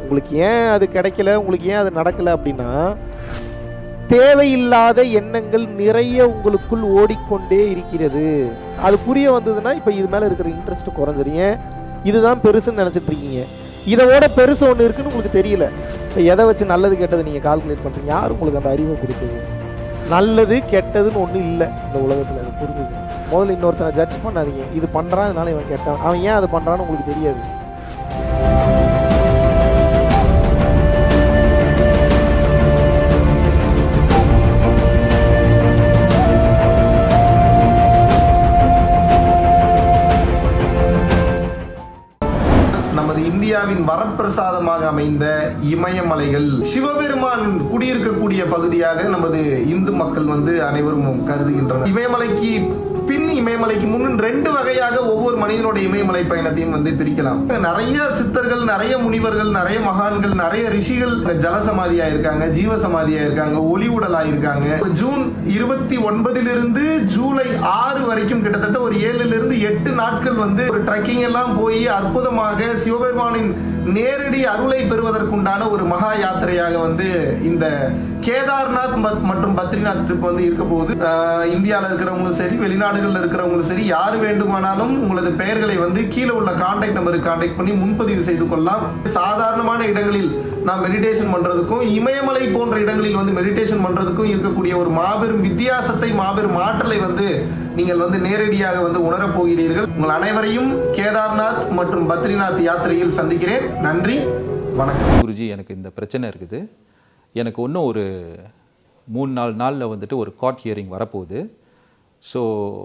உங்களுக்கு ஏன் அது கிடைக்கல உங்களுக்கு ஏன் அது நடக்கல அப்படின்னா தேவையில்லாத எண்ணங்கள் நிறைய உங்களுக்குள் ஓடிக்கொண்டே இருக்கிறது அது புரிய வந்ததுன்னா இப்போ இது மேலே இருக்கிற இன்ட்ரெஸ்ட் குறைஞ்சிரும் ஏன் இதுதான் பெருசுன்னு நினச்சிட்டு இருக்கீங்க இதோட பெருசு ஒன்று இருக்குன்னு உங்களுக்கு தெரியல இப்போ எதை வச்சு நல்லது கெட்டது நீங்கள் கால்குலேட் பண்ணுறீங்க யார் உங்களுக்கு அந்த அறிவை கொடுத்தது நல்லது கெட்டதுன்னு ஒன்றும் இல்லை இந்த உலகத்தில் அது புரிஞ்சுது முதல்ல இன்னொருத்தனை ஜட்ஜ் பண்ணாதீங்க இது பண்ணுறான் அதனால இவன் கெட்டான் அவன் ஏன் அது பண்ணுறான்னு உங்களுக்கு தெரியாது நமது இந்தியாவின் வரப்பிரசாதமாக அமைந்த இமயமலைகள் சிவபெருமான் குடியிருக்கக்கூடிய பகுதியாக நமது இந்து மக்கள் வந்து அனைவரும் கருதுகின்றனர் இமயமலைக்கு பின் இமயமலைக்கு முன் ரெண்டு வகையாக ஒவ்வொரு மனிதனுடைய இமயமலை பயணத்தையும் வந்து பிரிக்கலாம் நிறைய சித்தர்கள் நிறைய முனிவர்கள் நிறைய மகான்கள் நிறைய ரிஷிகள் ஜலசமாதியா இருக்காங்க ஜீவசமாதியா இருக்காங்க ஒளி உடலா இருக்காங்க ஜூன் இருபத்தி ஒன்பதிலிருந்து ஜூலை ஆறு வரைக்கும் கிட்டத்தட்ட ஒரு ஏழுல இருந்து எட்டு நாட்கள் வந்து ஒரு ட்ரெக்கிங் எல்லாம் போய் அற்புதமாக சிவபெருமானின் நேரடி அருளை பெறுவதற்குண்டான ஒரு மகா யாத்திரையாக வந்து இந்த கேதார்நாத் மத்- மற்றும் பத்ரிநாத் ட்ரிப் வந்து இருக்க போகுது ஆஹ் இந்தியால இருக்கிறவங்களும் சரி வெளிநாடுகள்ல இருக்கிறவங்களும் சரி யார் வேண்டுமானாலும் உங்களது பெயர்களை வந்து கீழே உள்ள கான்டாக்ட் நம்பருக்கு கான்டாக்ட் பண்ணி முன்பதிவு செய்து கொள்ளலாம் சாதாரணமான இடங்களில் நாம் மெடிடேஷன் பண்றதுக்கும் இமயமலை போன்ற இடங்களில் வந்து மெடிடேஷன் பண்றதுக்கும் இருக்கக்கூடிய ஒரு மாபெரும் வித்தியாசத்தை மாபெரும் ஆற்றலை வந்து நீங்கள் வந்து நேரடியாக வந்து உணரப் போகிறீர்கள் உங்கள் அனைவரையும் கேதார்நாத் மற்றும் பத்ரிநாத் யாத்திரையில் சந்திக்கிறேன் நன்றி வணக்கம் குருஜி எனக்கு இந்த பிரச்சனை இருக்குது எனக்கு இன்னும் ஒரு மூணு நாலு நாளில் வந்துட்டு ஒரு கார்ட் ஹியரிங் வரப்போகுது ஸோ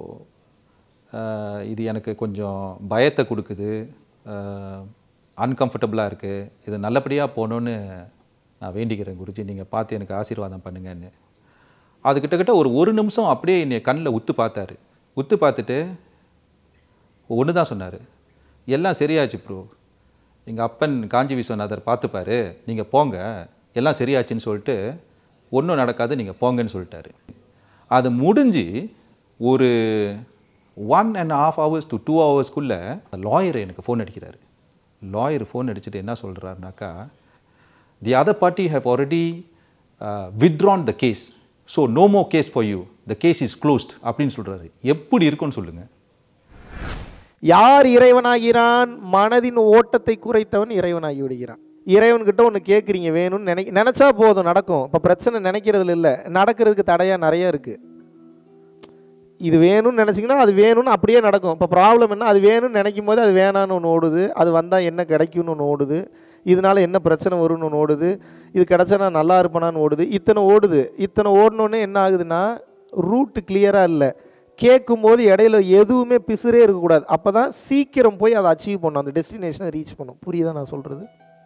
இது எனக்கு கொஞ்சம் பயத்தை கொடுக்குது அன்கம்ஃபர்டபுளாக இருக்குது இது நல்லபடியாக போகணுன்னு நான் வேண்டிக்கிறேன் குருஜி நீங்கள் பார்த்து எனக்கு ஆசீர்வாதம் பண்ணுங்கன்னு அது கிட்டத்தட்ட ஒரு ஒரு நிமிஷம் அப்படியே என்னை கண்ணில் உத்து பார்த்தாரு உத்து பார்த்துட்டு ஒன்று தான் சொன்னார் எல்லாம் சரியாச்சு ப்ரோ எங்கள் அப்பன் காஞ்சி விஸ்வநாதர் பார்த்துப்பாரு நீங்கள் போங்க எல்லாம் சரியாச்சுன்னு சொல்லிட்டு ஒன்றும் நடக்காது நீங்கள் போங்கன்னு சொல்லிட்டாரு அது முடிஞ்சு ஒரு one and half hours to two ஹவர்ஸ்க்குள்ளே லாயர் எனக்கு ஃபோன் அடிக்கிறாரு லாயர் ஃபோன் அடிச்சுட்டு என்ன சொல்கிறாருனாக்கா the other party have already withdrawn the case so no more case for you the case is closed அப்படின்னு சொல்கிறாரு எப்படி இருக்குன்னு சொல்லுங்கள் யார் இறைவனாகிறான் மனதின் ஓட்டத்தை குறைத்தவன் இறைவனாகி விடுகிறான் இறைவன்கிட்ட ஒன்று கேட்குறீங்க வேணும்னு நினை நினச்சா போதும் நடக்கும் இப்போ பிரச்சனை நினைக்கிறதுல இல்லை நடக்கிறதுக்கு தடையாக நிறைய இருக்குது இது வேணும்னு நினச்சிங்கன்னா அது வேணும்னு அப்படியே நடக்கும் இப்போ ப்ராப்ளம் என்ன அது வேணும்னு நினைக்கும் போது அது வேணான்னு ஒன்று ஓடுது அது வந்தால் என்ன கிடைக்கும்னு ஒன்று ஓடுது இதனால என்ன பிரச்சனை வரும்னு ஒன்று ஓடுது இது கிடச்சா நான் நல்லா இருப்பேனான்னு ஓடுது இத்தனை ஓடுது இத்தனை ஓடணுன்னே என்ன ஆகுதுன்னா ரூட்டு கிளியராக இல்லை கேட்கும்போது இடையில எதுவுமே பிசுறே இருக்கக்கூடாது அப்போ தான் சீக்கிரம் போய் அதை அச்சீவ் பண்ணும் அந்த டெஸ்டினேஷனை ரீச் பண்ணும் புரியுதா நான் சொல்கிறது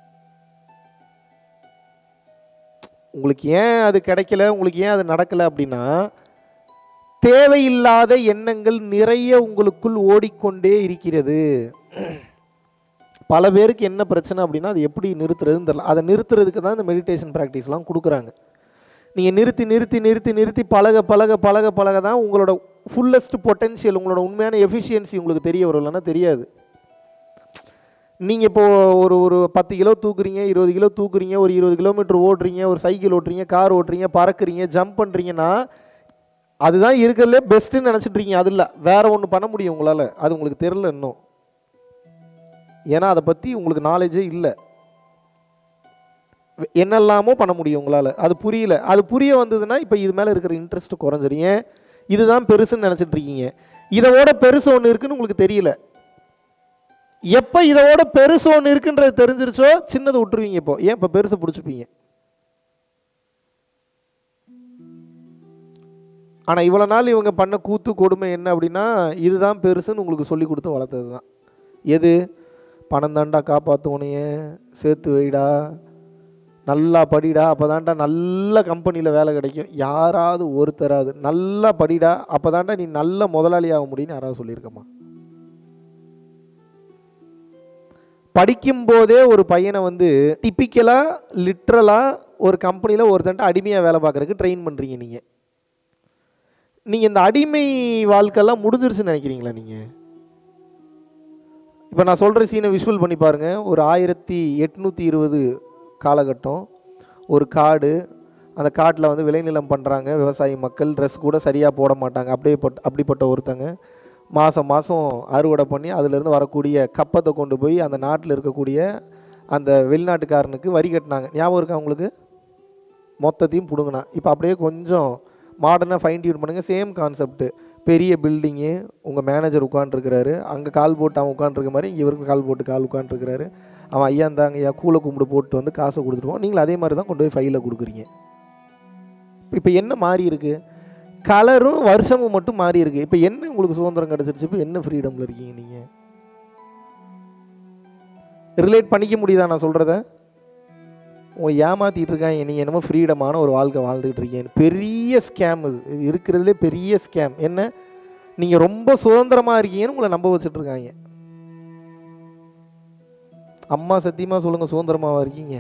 உங்களுக்கு ஏன் அது கிடைக்கல உங்களுக்கு ஏன் அது நடக்கலை அப்படின்னா தேவையில்லாத எண்ணங்கள் நிறைய உங்களுக்குள் ஓடிக்கொண்டே இருக்கிறது பல பேருக்கு என்ன பிரச்சனை அப்படின்னா அது எப்படி நிறுத்துறதுன்னு தெரியல அதை நிறுத்துறதுக்கு தான் இந்த மெடிடேஷன் ப்ராக்டிஸ்லாம் கொடுக்குறாங்க நீங்கள் நிறுத்தி நிறுத்தி நிறுத்தி நிறுத்தி பழக பழக பழக பழக தான் உங்களோட ஃபுல்லஸ்ட் பொட்டென்ஷியல் உங்களோட உண்மையான எஃபிஷியன்சி உங்களுக்கு தெரிய வரும் இல்லைன்னா தெரியாது நீங்கள் இப்போ ஒரு ஒரு பத்து கிலோ தூக்குறீங்க இருபது கிலோ தூக்குறீங்க ஒரு இருபது கிலோமீட்டர் ஓடுறீங்க ஒரு சைக்கிள் ஓட்டுறீங்க கார் ஓட்டுறீங்க பறக்குறீங்க ஜம்ப் பண்ணுறீங்கன்னா அதுதான் இருக்கிறதுலே பெஸ்ட்டுன்னு நினச்சிட்டு இருக்கீங்க அது இல்லை வேற ஒன்று பண்ண முடியும் உங்களால் அது உங்களுக்கு தெரில இன்னும் ஏன்னா அதை பற்றி உங்களுக்கு நாலேஜே இல்லை என்னெல்லாமோ பண்ண முடியும் உங்களால் அது புரியல அது புரிய வந்ததுன்னா இப்போ இது மேலே இருக்கிற இன்ட்ரெஸ்ட் குறைஞ்சிரும் ஏன் இதுதான் பெருசுன்னு நினச்சிட்டு இருக்கீங்க இதோட பெருசு ஒன்று இருக்குன்னு உங்களுக்கு தெரியல எப்போ இதோட பெருசு ஒன்று இருக்குன்றது தெரிஞ்சிருச்சோ சின்னதை விட்டுருவீங்க இப்போ ஏன் இப்போ பெருசை பிடிச்சிப்பீங்க ஆனால் இவ்வளோ நாள் இவங்க பண்ண கூத்து கொடுமை என்ன அப்படின்னா இதுதான் பெருசுன்னு உங்களுக்கு சொல்லி கொடுத்து வளர்த்தது தான் எது பணம் தாண்டா காப்பாற்றுவனைய சேர்த்து வைடா நல்லா படிடா அப்போ தாண்டா நல்ல கம்பெனியில் வேலை கிடைக்கும் யாராவது ஒருத்தராது நல்லா படிடா அப்போ தாண்டா நீ நல்ல முதலாளி ஆக முடியும்னு யாராவது சொல்லியிருக்கமா படிக்கும்போதே ஒரு பையனை வந்து டிப்பிக்கலாக லிட்ரலாக ஒரு கம்பெனியில் ஒருத்தன்ட்ட அடிமையாக வேலை பார்க்குறதுக்கு ட்ரெயின் பண்ணுறீங்க நீங்கள் நீங்கள் இந்த அடிமை வாழ்க்கைலாம் முடிஞ்சிருச்சுன்னு நினைக்கிறீங்களா நீங்கள் இப்போ நான் சொல்கிற சீனை விஷுவல் பண்ணி பாருங்க ஒரு ஆயிரத்தி எட்நூற்றி இருபது காலகட்டம் ஒரு காடு அந்த காட்டில் வந்து விளைநிலம் பண்ணுறாங்க விவசாயி மக்கள் ட்ரெஸ் கூட சரியாக போட மாட்டாங்க அப்படியே பட் அப்படிப்பட்ட ஒருத்தங்க மாதம் மாதம் அறுவடை பண்ணி அதுலேருந்து வரக்கூடிய கப்பத்தை கொண்டு போய் அந்த நாட்டில் இருக்கக்கூடிய அந்த வெளிநாட்டுக்காரனுக்கு வரி கட்டினாங்க ஞாபகம் இருக்கா உங்களுக்கு மொத்தத்தையும் பிடுங்கினா இப்போ அப்படியே கொஞ்சம் மாடர்னாக ஃபைன் டியூன் பண்ணுங்கள் சேம் கான்செப்ட்டு பெரிய பில்டிங்கு உங்கள் மேனேஜர் உட்காண்ட்ருக்கிறாரு அங்கே கால் போட்டு அவன் உட்காண்ட்ருக்க மாதிரி இங்கே இவருக்கு கால் போட்டு கால் உட்காண்ட்ருக்கிறாரு அவன் ஐயா இருந்தாங்க ஐயா கூலை கும்பிடு போட்டு வந்து காசை கொடுத்துருவோம் நீங்கள் அதே மாதிரி தான் கொண்டு போய் ஃபைலில் கொடுக்குறீங்க இப்போ என்ன மாறி இருக்கு கலரும் வருஷமும் மட்டும் மாறி இருக்கு இப்போ என்ன உங்களுக்கு சுதந்திரம் கிடச்சிருச்சு இப்போ என்ன ஃப்ரீடமில் இருக்கீங்க நீங்கள் ரிலேட் பண்ணிக்க முடியுதா நான் சொல்கிறத உங்களை ஏமாத்திட்டு இருக்காங்க நீங்கள் என்னமோ ஃப்ரீடமான ஒரு வாழ்க்கை வாழ்ந்துகிட்டு இருக்கீங்க பெரிய ஸ்கேம் இது இது இருக்கிறதுலே பெரிய ஸ்கேம் என்ன நீங்கள் ரொம்ப சுதந்திரமாக இருக்கீங்கன்னு உங்களை நம்ப வச்சுட்டு இருக்காங்க அம்மா சத்தியமாக சொல்லுங்கள் சுதந்திரமாவா இருக்கீங்க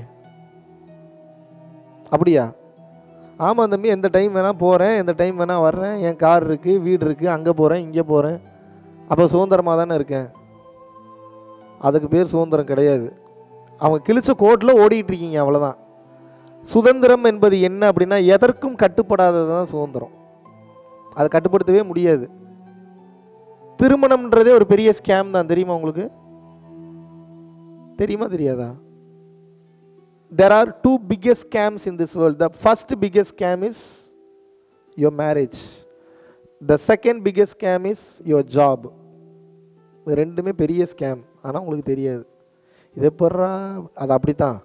அப்படியா ஆமாம் தம்பி எந்த டைம் வேணால் போகிறேன் எந்த டைம் வேணால் வர்றேன் என் கார் இருக்குது வீடு இருக்குது அங்கே போகிறேன் இங்கே போகிறேன் அப்போ சுதந்திரமாக தானே இருக்கேன் அதுக்கு பேர் சுதந்திரம் கிடையாது அவங்க கிழிச்ச கோட்டில் ஓடிட்டு இருக்கீங்க அவ்வளோதான் சுதந்திரம் என்பது என்ன அப்படின்னா எதற்கும் கட்டுப்படாதது தான் சுதந்திரம் அதை கட்டுப்படுத்தவே முடியாது திருமணம்ன்றதே ஒரு பெரிய ஸ்கேம் தான் தெரியுமா உங்களுக்கு தெரியுமா தெரியாதா there are two biggest scams in this world the first biggest scam is your marriage the second biggest scam is your job இது ரெண்டுமே பெரிய ஸ்கேம் ஆனால் உங்களுக்கு தெரியாது இது எப்பட்றா அது அப்படித்தான்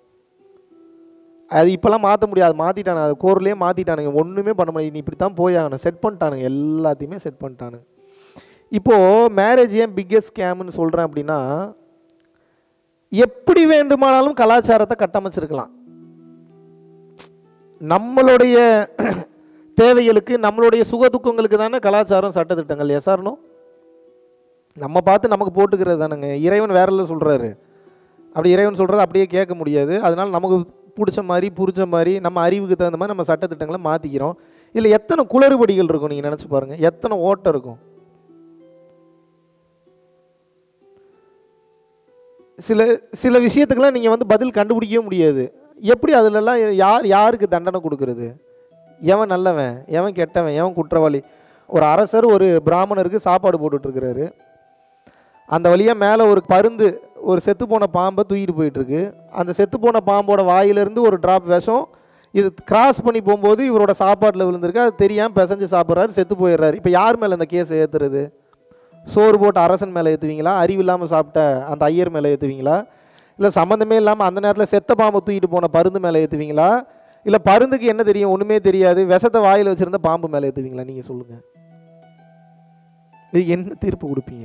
அது இப்போல்லாம் மாற்ற முடியாது மாற்றிட்டானுங்க அது கோர்லேயே மாற்றிட்டானுங்க ஒன்றுமே பண்ண முடியாது நீ இப்படி தான் போய் ஆகணும் செட் பண்ணிட்டானுங்க எல்லாத்தையுமே செட் பண்ணிட்டானுங்க இப்போது மேரேஜ் ஏன் பிக்கெஸ்ட் ஸ்கேம்னு சொல்கிறேன் அப்படின்னா எப்படி வேண்டுமானாலும் கலாச்சாரத்தை கட்டமைச்சிருக்கலாம் நம்மளுடைய தேவைகளுக்கு நம்மளுடைய சுக துக்கங்களுக்கு தானே கலாச்சாரம் சட்டத்திட்டங்கள் எஸ்ஆர்னோ நம்ம பார்த்து நமக்கு போட்டுக்கிறது தானுங்க இறைவன் வேறல சொல்கிறாரு அப்படி இறைவன் சொல்கிறது அப்படியே கேட்க முடியாது அதனால் நமக்கு பிடிச்ச மாதிரி புரிச்ச மாதிரி நம்ம அறிவுக்கு தகுந்த மாதிரி நம்ம சட்டத்திட்டங்களை மாற்றிக்கிறோம் இதில் எத்தனை குளறுபடிகள் இருக்கும் நீங்கள் நினச்சி பாருங்கள் எத்தனை ஓட்டம் இருக்கும் சில சில விஷயத்துக்கெல்லாம் நீங்கள் வந்து பதில் கண்டுபிடிக்கவே முடியாது எப்படி அதிலெல்லாம் யார் யாருக்கு தண்டனை கொடுக்கறது எவன் நல்லவன் எவன் கெட்டவன் எவன் குற்றவாளி ஒரு அரசர் ஒரு பிராமணருக்கு சாப்பாடு போட்டுட்ருக்கிறாரு அந்த வழியாக மேலே ஒரு பருந்து ஒரு செத்துப்போன பாம்பை தூக்கிட்டு போயிட்டுருக்கு அந்த செத்துப்போன பாம்போட வாயிலிருந்து ஒரு ட்ராப் விஷம் இது கிராஸ் பண்ணி போகும்போது இவரோட சாப்பாட்டில் விழுந்திருக்கு அது தெரியாமல் பிசைஞ்சு சாப்பிட்றாரு செத்து போயிடுறாரு இப்போ யார் மேலே இந்த கேஸை ஏற்றுறது சோறு போட்ட அரசன் மேலே ஏற்றுவீங்களா அறிவு இல்லாமல் சாப்பிட்ட அந்த ஐயர் மேலே ஏற்றுவீங்களா இல்லை சம்மந்தமே இல்லாமல் அந்த நேரத்தில் செத்த பாம்பை தூக்கிட்டு போன பருந்து மேலே ஏற்றுவீங்களா இல்லை பருந்துக்கு என்ன தெரியும் ஒன்றுமே தெரியாது விஷத்தை வாயில் வச்சுருந்த பாம்பு மேலே ஏற்றுவீங்களா நீங்கள் சொல்லுங்கள் இது என்ன தீர்ப்பு கொடுப்பீங்க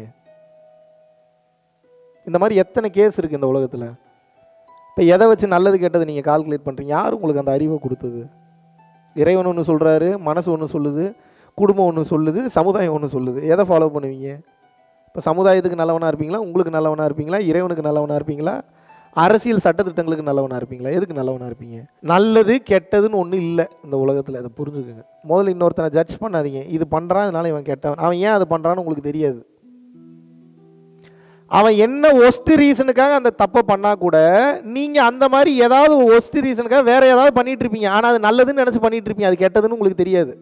இந்த மாதிரி எத்தனை கேஸ் இருக்குது இந்த உலகத்தில் இப்போ எதை வச்சு நல்லது கெட்டது நீங்கள் கால்குலேட் பண்ணுறீங்க யார் உங்களுக்கு அந்த அறிவை கொடுத்தது இறைவன் ஒன்று சொல்கிறாரு மனசு ஒன்று சொல்லுது குடும்பம் ஒன்று சொல்லுது சமுதாயம் ஒன்று சொல்லுது எதை ஃபாலோ பண்ணுவீங்க இப்போ சமுதாயத்துக்கு நல்லவனாக இருப்பீங்களா உங்களுக்கு நல்லவனாக இருப்பீங்களா இறைவனுக்கு நல்லவனாக இருப்பீங்களா அரசியல் சட்டத்திட்டங்களுக்கு நல்லவனாக இருப்பீங்களா எதுக்கு நல்லவனாக இருப்பீங்க நல்லது கெட்டதுன்னு ஒன்றும் இல்லை இந்த உலகத்தில் அதை புரிஞ்சுக்குங்க முதல்ல இன்னொருத்தனை ஜட்ஜ் பண்ணாதீங்க இது பண்ணுறான் அதனால இவன் கெட்டவன் அவன் ஏன் அது பண்ணுறான்னு உங்களுக்கு தெரியாது அவன் என்ன ஒஸ்ட் ரீசனுக்காக அந்த தப்பை பண்ணா கூட நீங்க அந்த மாதிரி ஏதாவது ஒஸ்ட் ரீசனுக்காக வேற ஏதாவது பண்ணிட்டு இருப்பீங்க ஆனா அது நல்லதுன்னு நினைச்சு பண்ணிட்டு இருப்பீங்க அது கெட்டதுன்னு உங்களுக்கு தெரியாது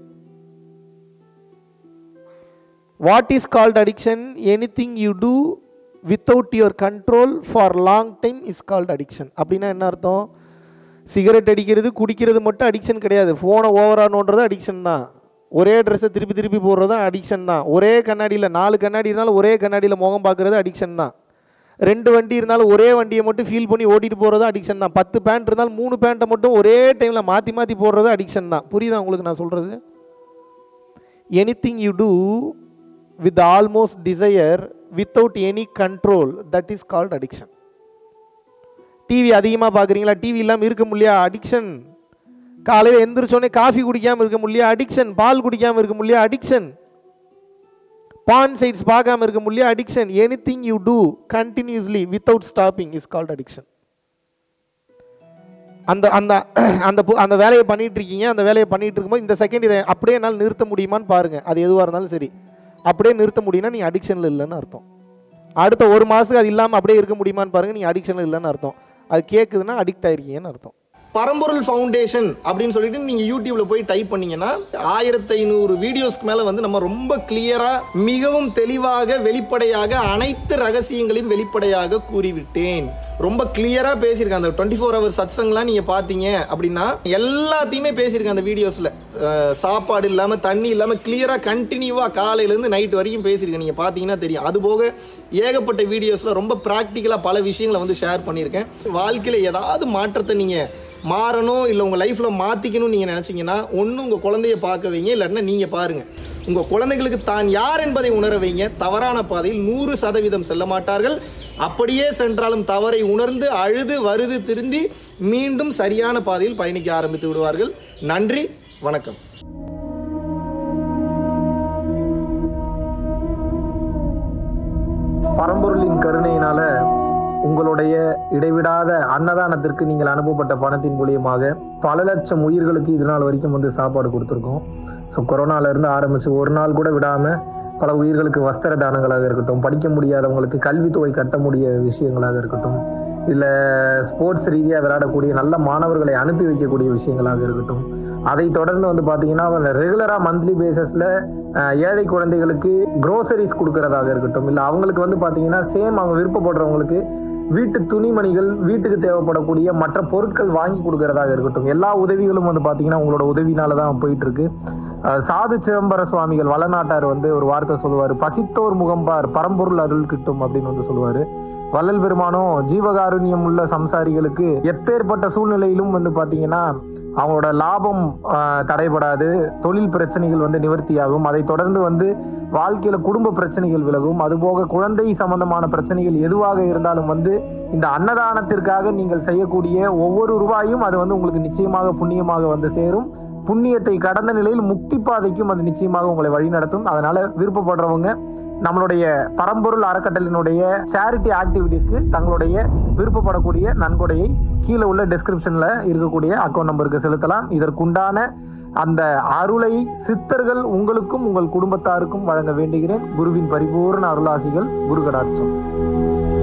what is called addiction anything you do without your control for long time is called addiction அப்படின்னா என்ன அர்த்தம் சிகரெட் அடிக்கிறது குடிக்கிறது மட்டும் அடிக்ஷன் கிடையாது ஃபோனை ஓவராக நோண்டுறது அடிக்ஷன் தான் ஒரே ட்ரெஸ்ஸை திருப்பி திருப்பி போடுறது அடிக்ஷன் தான் ஒரே கண்ணாடியில் நாலு கண்ணாடி இருந்தாலும் ஒரே கண்ணாடியில் முகம் பார்க்குறது அடிக்ஷன் தான் ரெண்டு வண்டி இருந்தாலும் ஒரே வண்டியை மட்டும் ஃபீல் பண்ணி ஓட்டிட்டு போகிறது அடிக்ஷன் தான் பத்து பேண்ட் இருந்தாலும் மூணு பேண்ட்டை மட்டும் ஒரே டைமில் மாற்றி மாற்றி போடுறது அடிக்ஷன் தான் புரியுதா உங்களுக்கு நான் சொல்கிறது anything you do with almost desire without any control that is called addiction TV அதிகமாக பார்க்குறீங்களா டிவி இல்லாமல் இருக்க முடியா அடிக்ஷன் காலையில் எந்திரிச்சோடனே காஃபி குடிக்காமல் இருக்க முடியல அடிக்ஷன் பால் குடிக்காமல் இருக்க முடியல அடிக்ஷன் பான் சைட்ஸ் பார்க்காம இருக்க முடியல addiction anything you do continuously without stopping is called addiction அந்த அந்த அந்த பு- அந்த வேலையை பண்ணிட்டு இருக்கீங்க அந்த வேலையை பண்ணிட்டு இருக்கும்போது இந்த செகண்ட் இதை அப்படியே என்னால் நிறுத்த முடியுமான்னு பாருங்க அது எதுவாக இருந்தாலும் சரி அப்படியே நிறுத்த முடியும்னா நீ அடிக்ஷனில் இல்லைன்னு அர்த்தம் அடுத்த ஒரு மாதத்துக்கு அது இல்லாமல் அப்படியே இருக்க முடியுமான்னு பாருங்கள் நீங்கள் அடிக்ஷன் இல்லைன்னு அர்த்தம் அது கேட்குதுன்னா அடிக்ட் ஆயிருக்கீங்கன்னு அர்த்தம் பரம்பொருள் ஃபவுண்டேஷன் அப்படின்னு சொல்லிட்டு நீங்கள் யூடியூப்ல போய் டைப் பண்ணீங்கன்னா ஆயிரத்தி ஐநூறு வீடியோஸ்க்கு மேலே வந்து நம்ம ரொம்ப கிளியராக மிகவும் தெளிவாக வெளிப்படையாக அனைத்து ரகசியங்களையும் வெளிப்படையாக கூறிவிட்டேன் ரொம்ப கிளியராக பேசியிருக்கேன் அந்த டுவெண்ட்டி ஃபோர் ஹவர் சத்சங்லாம் நீங்கள் பார்த்தீங்க அப்படின்னா எல்லாத்தையுமே பேசியிருக்கேன் அந்த வீடியோஸில் சாப்பாடு இல்லாமல் தண்ணி இல்லாமல் கிளியராக கண்டினியூவாக காலையிலேருந்து நைட் வரைக்கும் பேசியிருக்கேன் நீங்கள் பார்த்தீங்கன்னா தெரியும் அது போக ஏகப்பட்ட வீடியோஸில் ரொம்ப ப்ராக்டிக்கலாக பல விஷயங்களை வந்து ஷேர் பண்ணியிருக்கேன் வாழ்க்கையில் ஏதாவது மாற்றத்தை நீங்கள் மாறணும் இல்லை உங்கள் லைஃப்பில் மாற்றிக்கணும்னு நீங்கள் நினச்சிங்கன்னா ஒன்று உங்கள் குழந்தைய பார்க்க வைங்க இல்லைன்னா நீங்கள் பாருங்கள் உங்கள் குழந்தைகளுக்கு தான் யார் என்பதை உணர வைங்க தவறான பாதையில் நூறு சதவீதம் செல்ல மாட்டார்கள் அப்படியே சென்றாலும் தவறை உணர்ந்து அழுது வருது திருந்தி மீண்டும் சரியான பாதையில் பயணிக்க ஆரம்பித்து விடுவார்கள் நன்றி வணக்கம் பரம்பொருளின் கருணையினால உங்களுடைய இடைவிடாத அன்னதானத்திற்கு நீங்கள் அனுப்பப்பட்ட பணத்தின் மூலியமாக பல லட்சம் உயிர்களுக்கு இது நாள் வரைக்கும் வந்து சாப்பாடு கொடுத்துருக்கோம் ஸோ கொரோனால இருந்து ஆரம்பிச்சு ஒரு நாள் கூட விடாம பல உயிர்களுக்கு வஸ்திர தானங்களாக இருக்கட்டும் படிக்க முடியாதவங்களுக்கு கல்வித்தொகை கட்ட முடிய விஷயங்களாக இருக்கட்டும் இல்லை ஸ்போர்ட்ஸ் ரீதியாக விளையாடக்கூடிய நல்ல மாணவர்களை அனுப்பி வைக்கக்கூடிய விஷயங்களாக இருக்கட்டும் அதை தொடர்ந்து வந்து பார்த்தீங்கன்னா ரெகுலராக மந்த்லி பேசிஸில் ஏழை குழந்தைகளுக்கு க்ரோசரிஸ் கொடுக்கறதாக இருக்கட்டும் இல்லை அவங்களுக்கு வந்து பார்த்தீங்கன்னா சேம் அவங்க விருப்பப்படுறவங்களுக்கு வீட்டு துணிமணிகள் வீட்டுக்கு தேவைப்படக்கூடிய மற்ற பொருட்கள் வாங்கி கொடுக்கறதாக இருக்கட்டும் எல்லா உதவிகளும் வந்து பார்த்தீங்கன்னா உங்களோட உதவினால தான் போயிட்டு இருக்கு அஹ் சாது சிதம்பர சுவாமிகள் வளநாட்டார் வந்து ஒரு வார்த்தை சொல்லுவார் பசித்தோர் முகம்பார் பரம்பொருள் அருள் கிட்டும் அப்படின்னு வந்து சொல்லுவார் வள்ளல் பெருமானும் ஜீவகாருண்யம் உள்ள சம்சாரிகளுக்கு எப்பேற்பட்ட சூழ்நிலையிலும் வந்து பார்த்தீங்கன்னா அவங்களோட லாபம் ஆஹ், தடைபடாது தொழில் பிரச்சனைகள் வந்து நிவர்த்தியாகும் அதை தொடர்ந்து வந்து வாழ்க்கையில குடும்ப பிரச்சனைகள் விலகும் அதுபோக குழந்தை சம்பந்தமான பிரச்சனைகள் எதுவாக இருந்தாலும் வந்து இந்த அன்னதானத்திற்காக நீங்கள் செய்யக்கூடிய ஒவ்வொரு ரூபாயும் அது வந்து உங்களுக்கு நிச்சயமாக புண்ணியமாக வந்து சேரும் புண்ணியத்தை கடந்த நிலையில் முக்தி பாதைக்கும் அது நிச்சயமாக உங்களை வழிநடத்தும் அதனால விருப்பப்படுறவங்க நம்மளுடைய பரம்பொருள் அறக்கட்டளினுடைய சேரிட்டி ஆக்டிவிட்டீஸ்க்கு தங்களுடைய விருப்பப்படக்கூடிய நன்கொடையை கீழே உள்ள டெஸ்கிரிப்ஷன்ல இருக்கக்கூடிய அக்கௌண்ட் நம்பருக்கு செலுத்தலாம் இதற்குண்டான அந்த அருளை சித்தர்கள் உங்களுக்கும் உங்கள் குடும்பத்தாருக்கும் வழங்க வேண்டுகிறேன் குருவின் பரிபூர்ண அருளாசிகள் குரு கடாட்சம்